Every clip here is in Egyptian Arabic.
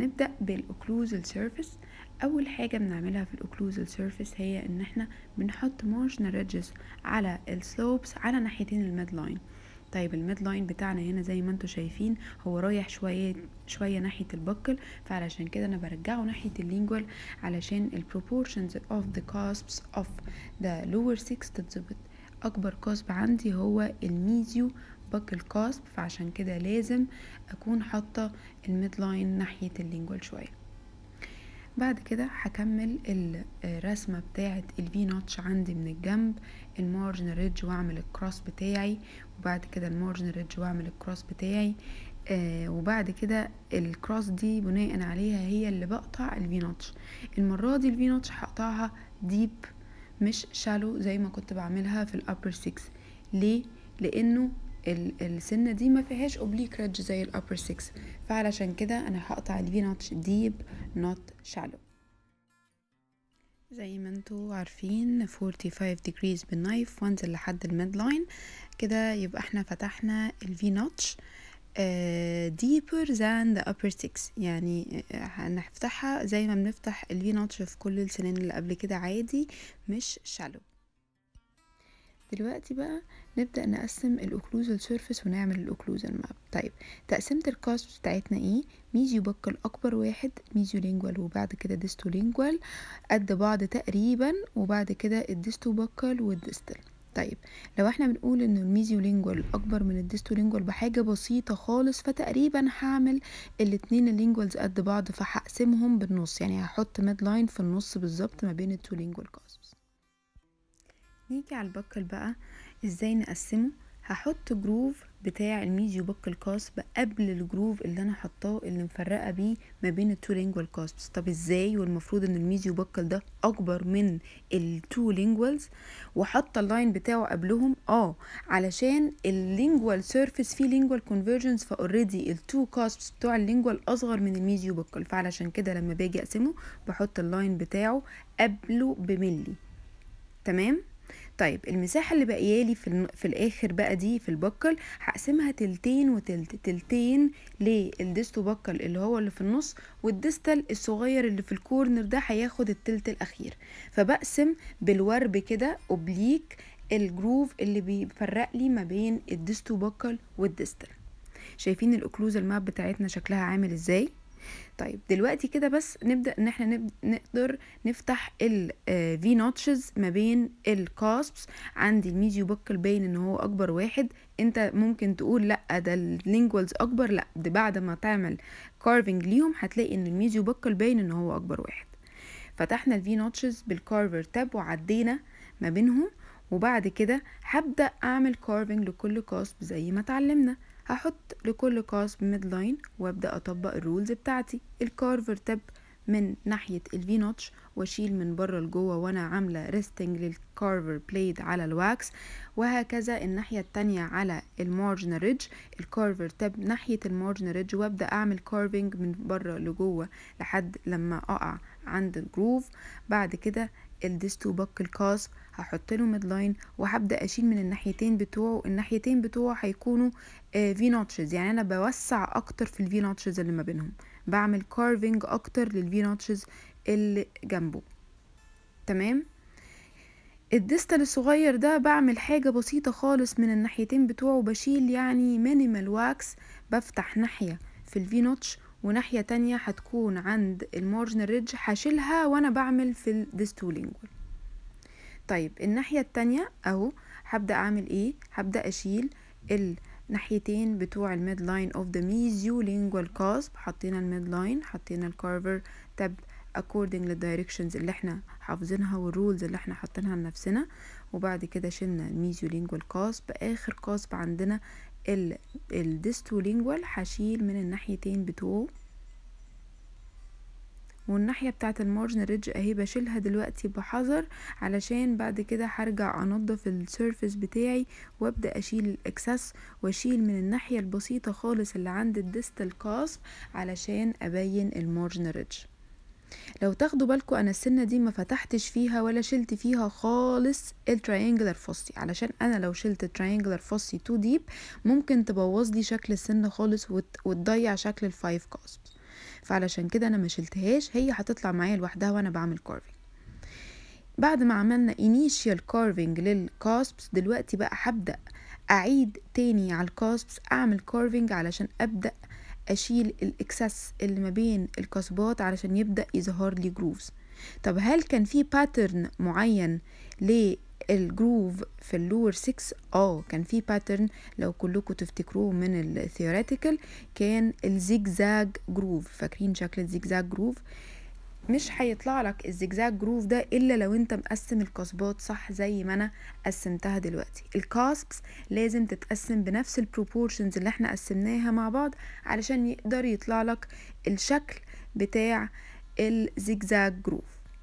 هنبدأ بالاوكلوزال سيرفيس اول حاجة بنعملها في الاوكلوزال سيرفيس هي ان احنا بنحط مارجنال ريدجز على السلوبس على ناحيتين الميد لاين طيب الميد لاين بتاعنا هنا زي ما انتم شايفين هو رايح شويه شويه ناحيه البكل فعلشان كده انا برجعه ناحيه اللينجوال علشان البروبورشنز اوف ذا cusps of the lower six تتظبط اكبر كاسب عندي هو الميزيو بكل كاسب فعشان كده لازم اكون حاطه الميد لاين ناحيه اللينجوال شويه بعد كده هكمل الرسمة بتاعة الفي نوتش عندي من الجنب المارجن ريدج واعمل الكروس بتاعي وبعد كده المارجن ريدج واعمل الكروس بتاعي آه وبعد كده الكروس دي بناء عليها هي اللي بقطع الفي نوتش المرة دي الفي نوتش هقطعها ديب مش شالو زي ما كنت بعملها في الابر 6 ليه لانه السنه دي ما فيهاش اوبليك ريدج زي الابر 6 فعلشان كده انا هقطع الفي نوتش ديب نوت شالو زي ما انتوا عارفين 45 degrees بالنايف وانزل لحد الميد لاين كده يبقى احنا فتحنا الفي نوتش uh, deeper than the upper 6 يعني هنفتحها زي ما بنفتح الفي نوتش في كل السنين اللي قبل كده عادي مش شالو دلوقتي بقى نبدأ نقسم الأوكلوزال سيرفيس ونعمل الأوكلوزال ماب طيب تقسيمة الكاسب بتاعتنا ايه ميزيو بكل أكبر واحد ميزيو لينجوال وبعد كده ديستو لينجوال قد بعض تقريبا وبعد كده الديستو بكل والديستل طيب لو احنا بنقول ان الميزيو لينجوال اكبر من الديستو لينجوال بحاجه بسيطه خالص فتقريبا هعمل الاتنين اللينجوالز قد بعض فهقسمهم بالنص يعني هحط ميد لاين في النص بالظبط ما بين التو لينجوال كاسبس نيجي على البكل بقى ازاي نقسمه هحط جروف بتاع الميزيو بكل كاسب قبل الجروف اللي انا حطاه اللي مفرقه بيه ما بين التو لينجوال كاسبس طب ازاي والمفروض ان الميزيو بكل ده اكبر من التو لينجوالز وحاطه اللاين بتاعه قبلهم اه علشان اللينجوال سيرفيس فيه لينجوال كونفرجنس فاوريدي التو كاسبس بتوع اللينجوال اصغر من الميزيو بكل فعلشان كده لما باجي اقسمه بحط اللاين بتاعه قبله بملي تمام طيب المساحة اللي باقيالي في, الن... في الآخر بقى دي في البكل هقسمها تلتين وتلت تلتين للديستو بكل اللي هو اللي في النص والديستال الصغير اللي في الكورنر ده هياخد التلت الأخير فبقسم بالورب كده أوبليك الجروف اللي بيفرق لي ما بين الديستو بكل والديستال شايفين الأوكلوزال ماب بتاعتنا شكلها عامل ازاي طيب دلوقتي كده بس نبدا ان احنا نب... نقدر نفتح الفي نوتشز ما بين الكاسبس عندي الميزيو بكل باين ان هو اكبر واحد انت ممكن تقول لا ده اللينجوالز اكبر لا ده بعد ما تعمل كارفنج ليهم هتلاقي ان الميزيو بكل باين ان هو اكبر واحد فتحنا الفي نوتشز بالكارفر تاب وعدينا ما بينهم وبعد كده هبدا اعمل كارفنج لكل كاسب زي ما اتعلمنا هحط لكل كاسب ميد لاين وابدا اطبق الرولز بتاعتي الكارفر تاب من ناحية الفي نوتش واشيل من بره لجوه وانا عاملة ريستنج للكارفر بليد على الواكس وهكذا الناحية التانية على المارجنال ريدج الكارفر تاب ناحية المارجنال ريدج وابدأ اعمل كارفنج من بره لجوه لحد لما اقع عند الجروف بعد كده الديستو بك الكاسب هحط له ميد لاين وهبدا اشيل من الناحيتين بتوعه الناحيتين بتوعه هيكونوا في نوتشز يعني انا بوسع اكتر في الفي نوتشز اللي ما بينهم بعمل كارفنج اكتر للفي نوتشز اللي جنبه تمام الديستال الصغير ده بعمل حاجة بسيطة خالص من الناحيتين بتوعه بشيل يعني مينيمال واكس بفتح ناحية في الفي نوتش وناحية تانية هتكون عند المارجنال ريدج هشيلها وانا بعمل في الديستو لينجوال طيب الناحية التانية اهو هبدأ اعمل ايه هبدأ اشيل الناحيتين بتوع الميد لاين اوف ذا ميزيو لينجوال كاسب حطينا الميد لاين حطينا الكارفر تاب according للدايركشنز اللي احنا حافظينها والرولز اللي احنا حاطينها لنفسنا وبعد كده شلنا الميزيو لينجوال كاسب اخر كاسب عندنا الديستو لينجوال هشيل من الناحيتين بتوعه والناحية بتاعة المارجن ريدج اهي بشيلها دلوقتي بحذر علشان بعد كده هرجع انضف السيرفيس بتاعي وابدأ اشيل الاكسس واشيل من الناحية البسيطة خالص اللي عند الديستال كاسب علشان ابين المارجن ريدج لو تاخدوا بالكم انا السنه دي ما فتحتش فيها ولا شلت فيها خالص التراينجلر فوسي علشان انا لو شلت التراينجلر فوسي تو ديب ممكن تبوظ لي شكل السنه خالص وت... وتضيع شكل الفايف كاسبس فعلشان كده انا ما شلتهاش هي هتطلع معايا لوحدها وانا بعمل كارفنج بعد ما عملنا initial carving للكاسبس دلوقتي بقى هبدأ أعيد تاني على الكاسبس أعمل carving علشان أبدأ أشيل الإكسس اللي ما بين الكاسبات علشان يبدأ يظهر لي جروفز طب هل كان في باترن معين للجروف في اللور 6 اه كان في باترن لو كلكم تفتكروه من الثيوريتيكال كان الزيجزاج جروف فاكرين شكل الزيجزاج جروف مش هيطلع لك الزجزاج جروف ده الا لو انت مقسم القصبات صح زي ما انا قسمتها دلوقتي الكاسبس لازم تتقسم بنفس البروبورشنز اللي احنا قسمناها مع بعض علشان يقدر يطلع لك الشكل بتاع الزجزاج جروف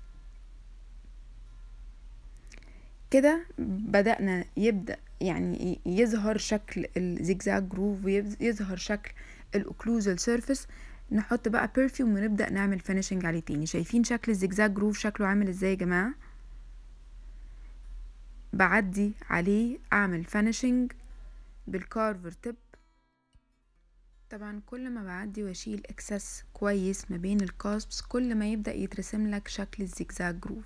كده بدأنا يبدأ يعني يظهر شكل الزجزاج جروف ويظهر شكل الاوكلوزال سيرفيس نحط بقى برفيوم ونبدأ نعمل فينيشنج عليه تاني شايفين شكل الزجزاج جروف شكله عامل ازاي يا جماعة بعدي عليه اعمل فينيشنج بالكارفر تيب طبعا كل ما بعدي واشيل اكسس كويس ما بين الكاسبس كل ما يبدأ يترسم لك شكل الزجزاج جروف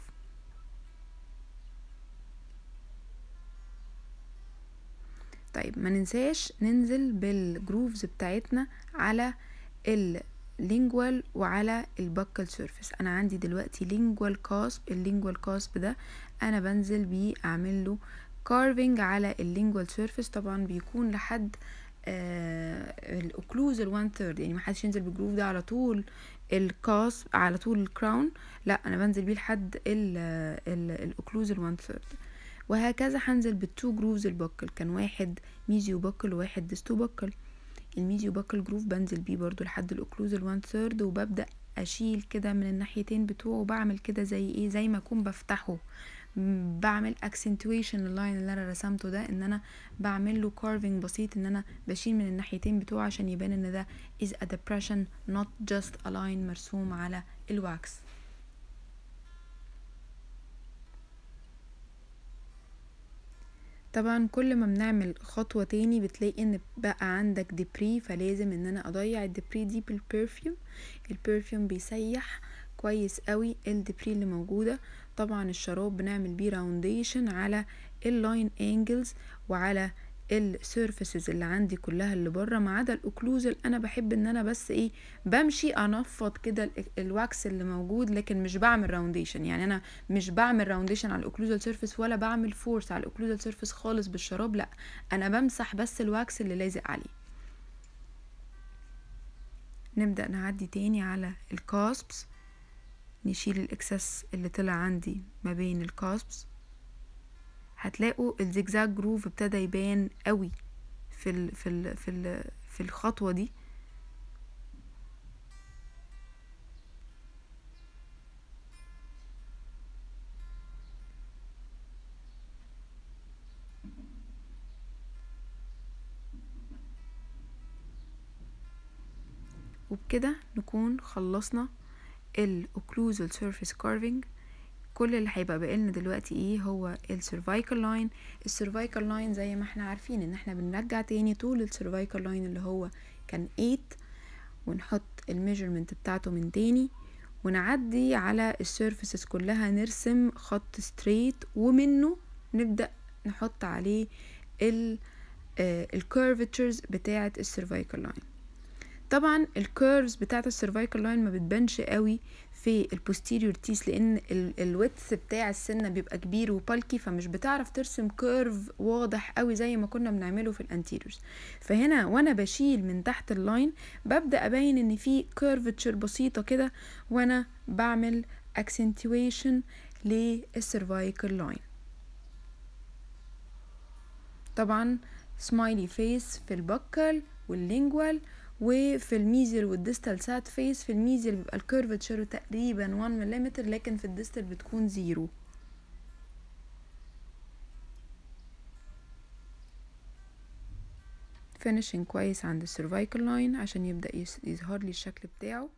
طيب ما ننساش ننزل بالجروفز بتاعتنا على اللينجوال وعلى البكل سيرفيس انا عندي دلوقتي لينجوال كاسب اللينجوال كاسب ده انا بنزل بيه اعمل له كارفينج على اللينجوال سيرفيس طبعا بيكون لحد آه الاوكلوزال 1 ثيرد يعني ما حدش ينزل بالجروف ده على طول الكاسب على طول الكراون لا انا بنزل بيه لحد الاوكلوزال 1 ثيرد وهكذا هنزل بالتو جروفز البكل كان واحد ميزيو بكل وواحد ديستو بكل الميزيو باكل جروف بنزل بيه برضو لحد الاوكلوزال 1 ثيرد وببدا اشيل كده من الناحيتين بتوعه وبعمل كده زي ايه زي ما اكون بفتحه بعمل اكسنتويشن اللاين اللي انا رسمته ده ان انا بعمل له كارفنج بسيط ان انا بشيل من الناحيتين بتوعه عشان يبان ان ده is a depression not just a line مرسوم على الواكس طبعا كل ما بنعمل خطوة تاني بتلاقي ان بقى عندك ديبري فلازم ان انا اضيع الديبري دي بالبرفيوم البرفيوم بيسيح كويس قوي الديبري اللي موجودة طبعا الشراب بنعمل بيه راونديشن على اللاين انجلز وعلى السيرفيسز اللي عندي كلها اللي بره ما عدا الاوكلوزال انا بحب ان انا بس ايه بمشي انفض كده الواكس اللي موجود لكن مش بعمل راونديشن يعني انا مش بعمل راونديشن على الاوكلوزال سيرفيس ولا بعمل فورس على الاوكلوزال سيرفيس خالص بالشراب لا انا بمسح بس الواكس اللي لازق عليه نبدا نعدي تاني على الكاسبس نشيل الاكسس اللي طلع عندي ما بين الكاسبس هتلاقوا الزجزاج جروف ابتدى يبان قوي في ال في ال في ال في الخطوه دي وبكده نكون خلصنا الاوكلوزال سيرفيس كارفينج كل اللي هيبقى بقالنا دلوقتي ايه هو السيرفايكال لاين السيرفايكال لاين زي ما احنا عارفين ان احنا بنرجع تاني طول السيرفايكال لاين اللي هو كان 8 ونحط الميجرمنت بتاعته من تاني ونعدي على السيرفيسز كلها نرسم خط ستريت ومنه نبدأ نحط عليه الكيرفتشرز بتاعة السيرفايكال لاين طبعا الكيرفز بتاعة السيرفايكال لاين ما بتبانش قوي في البوستيريور تيس لان الويتس بتاع السنه بيبقى كبير وبالكي فمش بتعرف ترسم كيرف واضح قوي زي ما كنا بنعمله في الانتيريورز فهنا وانا بشيل من تحت اللاين ببدا ابين ان في كيرفتشر بسيطه كده وانا بعمل اكسنتويشن للسيرفايكال لاين طبعا سمايلي فيس في البكل واللينجوال وفي الميزل والديستال سات فيس في الميزل بيبقى الكيرفتشر تقريبا 1 ملم لكن في الديستال بتكون زيرو فينيشنج كويس عند السيرفايكال لاين عشان يبدأ يظهر لي الشكل بتاعه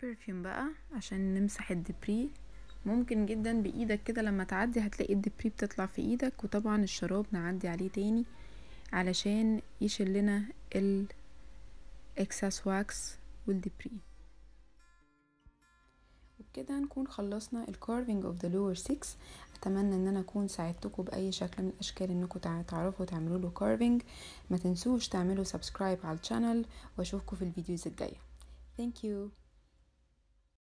برفيوم بقى عشان نمسح الدبري ممكن جدا بايدك كده لما تعدي هتلاقي الدبري بتطلع في ايدك وطبعا الشراب نعدي عليه تاني علشان يشيل لنا الاكسس واكس والدبري وبكده نكون خلصنا الكارفينج اوف ذا لور 6 اتمنى ان انا اكون ساعدتكم باي شكل من الاشكال انكم تعرفوا تعملوا له كارفينج ما تنسوش تعملوا سبسكرايب على الشانل واشوفكم في الفيديوز الجايه ثانك يو